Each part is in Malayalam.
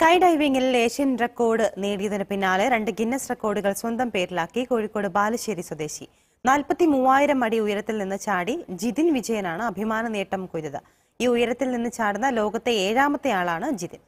സ്കൈ ഡൈവിംഗിൽ ഏഷ്യൻ റെക്കോർഡ് നേടിയതിന് പിന്നാലെ രണ്ട് ഗിന്നസ് റെക്കോർഡുകൾ സ്വന്തം പേരിലാക്കി കോഴിക്കോട് ബാലുശ്ശേരി സ്വദേശി നാൽപ്പത്തി മൂവായിരം അടി ഉയരത്തിൽ നിന്ന് ചാടി ജിതിൻ വിജയനാണ് അഭിമാന നേട്ടം കൊയ്തത് ഈ ഉയരത്തിൽ നിന്ന് ചാടുന്ന ലോകത്തെ ഏഴാമത്തെ ആളാണ് ജിതിൻ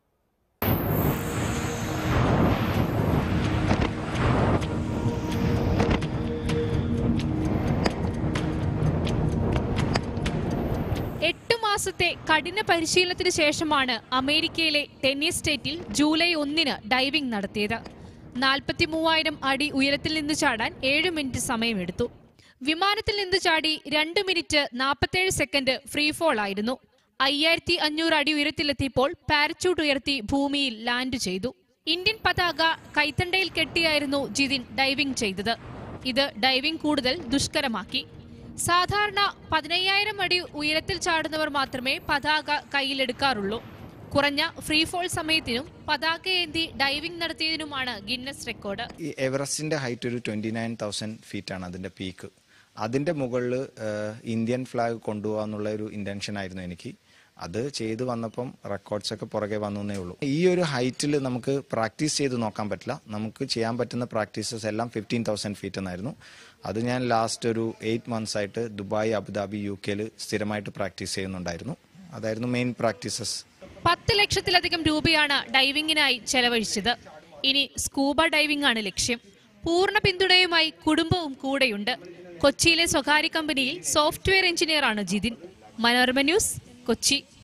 എട്ട് മാസത്തെ കഠിന പരിശീലനത്തിന് ശേഷമാണ് അമേരിക്കയിലെ ടെന്നീസ് സ്റ്റേറ്റിൽ ജൂലൈ ഒന്നിന് ഡൈവിംഗ് നടത്തിയത് നാൽപ്പത്തി മൂവായിരം അടി ഉയരത്തിൽ നിന്ന് ചാടാൻ ഏഴ് മിനിറ്റ് സമയമെടുത്തു വിമാനത്തിൽ നിന്ന് ചാടി രണ്ട് മിനിറ്റ് നാൽപ്പത്തേഴ് സെക്കൻഡ് ഫ്രീ ഫോൾ ആയിരുന്നു അയ്യായിരത്തി അഞ്ഞൂറ് അടി ഉയരത്തിലെത്തിയപ്പോൾ പാരച്യൂട്ട് ഉയർത്തി ഭൂമിയിൽ ലാൻഡ് ചെയ്തു ഇന്ത്യൻ പതാക കൈത്തണ്ടയിൽ കെട്ടിയായിരുന്നു ജിതിൻ ഡൈവിംഗ് ചെയ്തത് ഇത് ഡൈവിംഗ് കൂടുതൽ ദുഷ്കരമാക്കി സാധാരണ പതിനയ്യായിരം അടി ഉയരത്തിൽ ചാടുന്നവർ മാത്രമേ പതാക കയ്യിലെടുക്കാറുള്ളൂ കുറഞ്ഞ ഫ്രീ ഫോൾ സമയത്തിനും പതാകയേന്തി ഡൈവിംഗ് നടത്തിയതിനുമാണ് ഗിന്നസ് റെക്കോർഡ് ഈ എവറസ്റ്റിന്റെ ഹൈറ്റ് ഒരു ട്വന്റി നയൻ തൗസൻഡ് ഫീറ്റ് ആണ് അതിന്റെ പീക്ക് അതിന്റെ മുകളിൽ ഇന്ത്യൻ ഫ്ലാഗ് കൊണ്ടുപോകാന്നുള്ള ഒരു ഇന്റൻഷൻ ആയിരുന്നു എനിക്ക് അത് ചെയ്തു വന്നപ്പം റെക്കോർഡ്സ് ഒക്കെ പുറകെ വന്നേ ഉള്ളൂ ഈ ഒരു ഹൈറ്റിൽ നമുക്ക് പ്രാക്ടീസ് ചെയ്ത് നോക്കാൻ പറ്റില്ല നമുക്ക് ചെയ്യാൻ പറ്റുന്ന പ്രാക്ടീസസ് എല്ലാം ഫിഫ്റ്റീൻ തൗസൻഡ് ഫീറ്റ് എന്നായിരുന്നു അത് ഞാൻ ലാസ്റ്റ് ഒരു എയ്റ്റ് മന്ത്സ് ആയിട്ട് ദുബായ് അബുദാബി യു കെയിൽ സ്ഥിരമായിട്ട് പ്രാക്ടീസ് ചെയ്യുന്നുണ്ടായിരുന്നു അതായിരുന്നു മെയിൻ പ്രാക്ടീസസ് പത്ത് ലക്ഷത്തിലധികം രൂപയാണ് ഡൈവിംഗിനായി ചെലവഴിച്ചത് ഇനി സ്കൂബ ഡൈവിംഗ് ആണ് ലക്ഷ്യം പൂർണ്ണ പിന്തുണയുമായി കുടുംബവും കൂടെയുണ്ട് കൊച്ചിയിലെ സ്വകാര്യ കമ്പനിയിൽ സോഫ്റ്റ്വെയർ എഞ്ചിനീയറാണ് ജിതിൻ മനോരമ ന്യൂസ് കൊച്ചി